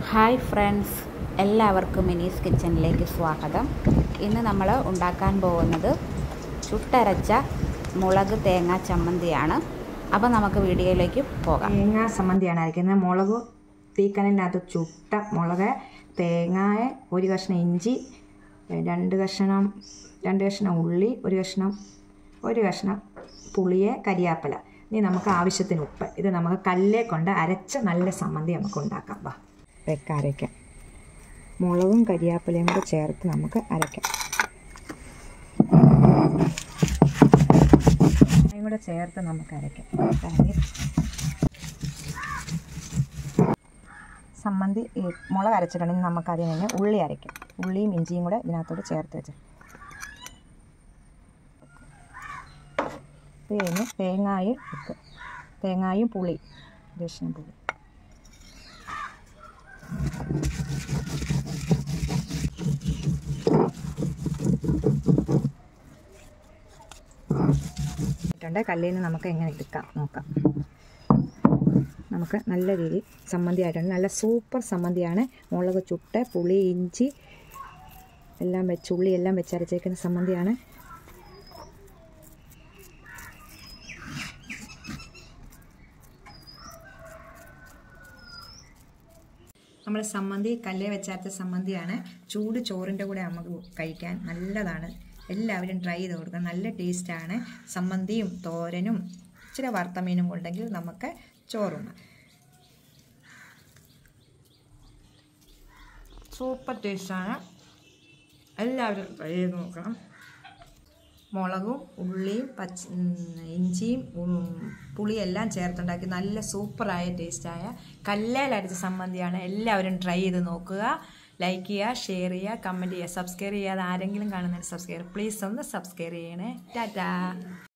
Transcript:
hi friends എല്ലാവർക്കും മിനീസ് കിച്ചണിലേക്ക് സ്വാഗതം ഇന്ന് നമ്മൾ ഉണ്ടാക്കാൻ പോകുന്നത് ചുട്ടരച്ച മുളക് തേങ്ങ ചമ്മന്തിയാണ് അപ്പോൾ നമുക്ക് വീഡിയോയിലേക്ക് പോകാം തേങ്ങ സമ്മന്തിയാണ് അരയ്ക്കുന്നത് മുളക് തീക്കനലിനകത്ത് ചുട്ട മുളക് തേങ്ങായ ഒരു കഷ്ണം ഇഞ്ചി രണ്ട് കഷ്ണം രണ്ട് കഷ്ണം ഉള്ളി ഒരു കഷ്ണം ഒരു കഷ്ണം പുളിയെ കരിയാപ്പില ഇനി നമുക്ക് ആവശ്യത്തിന് ഉപ്പ് ഇത് നമുക്ക് കല്ലേ കൊണ്ട് അരച്ച നല്ല സമ്മന്തി നമുക്ക് ഉണ്ടാക്കാം വാ വെക്കാം അരയ്ക്കാം മുളകും കരിയാപ്പിലയും കൂടെ ചേർത്ത് നമുക്ക് അരയ്ക്കാം അതും കൂടെ ചേർത്ത് നമുക്ക് അരയ്ക്കാം അരഞ്ഞ് സമ്മന്തി ഈ മുളക് അരച്ചിട്ടുണ്ടെങ്കിൽ നമുക്ക് അതിൽ നിന്ന് ഉള്ളി അരയ്ക്കാം ഉള്ളിയും ഇഞ്ചിയും കൂടെ ഇതിനകത്തോട്ട് ചേർത്ത് വെച്ച് ഇത് കഴിഞ്ഞ് തേങ്ങായും ഉപ്പ് തേങ്ങായും പുളി രക്ഷണം പുളി ഇട്ടുണ്ട് കല്ലിൽ നിന്ന് നമുക്ക് എങ്ങനെ എടുക്കാം നോക്കാം നമുക്ക് നല്ല രീതിയിൽ സമ്മന്തി ആയിട്ടുണ്ട് നല്ല സൂപ്പർ സമ്മന്തിയാണ് മുളക് ചുട്ട് പുളി ഇഞ്ചി എല്ലാം വെച്ച് ഉള്ളി എല്ലാം വെച്ച് അരച്ചേക്കുന്ന സമ്മന്തിയാണ് നമ്മൾ സമ്മന്തി കല്ലേ വെച്ചാത്ത സമ്മന്തിയാണ് ചൂട് ചോറിൻ്റെ കൂടെ നമുക്ക് കഴിക്കാൻ നല്ലതാണ് എല്ലാവരും ട്രൈ ചെയ്ത് കൊടുക്കണം നല്ല ടേസ്റ്റാണ് സമ്മന്തിയും തോരനും ഇച്ചിരി വറുത്ത മീനും ഉണ്ടെങ്കിൽ നമുക്ക് ചോറുണ്ണാം സൂപ്പർ ടേസ്റ്റാണ് എല്ലാവരും ട്രൈ ചെയ്ത് നോക്കണം മുളകും ഉള്ളിയും പച്ച ഇഞ്ചിയും പുളിയെല്ലാം ചേർത്തുണ്ടാക്കി നല്ല സൂപ്പറായ ടേസ്റ്റായ കല്ലേലടിച്ച സമ്മന്തിയാണ് എല്ലാവരും ട്രൈ ചെയ്ത് നോക്കുക ലൈക്ക് ചെയ്യുക ഷെയർ ചെയ്യുക കമൻറ്റ് ചെയ്യുക സബ്സ്ക്രൈബ് ചെയ്യാതെ ആരെങ്കിലും കാണുന്നതിന് സബ്സ്ക്രൈബ് പ്ലീസ് ഒന്ന് സബ്സ്ക്രൈബ് ചെയ്യണേ ടാറ്റാ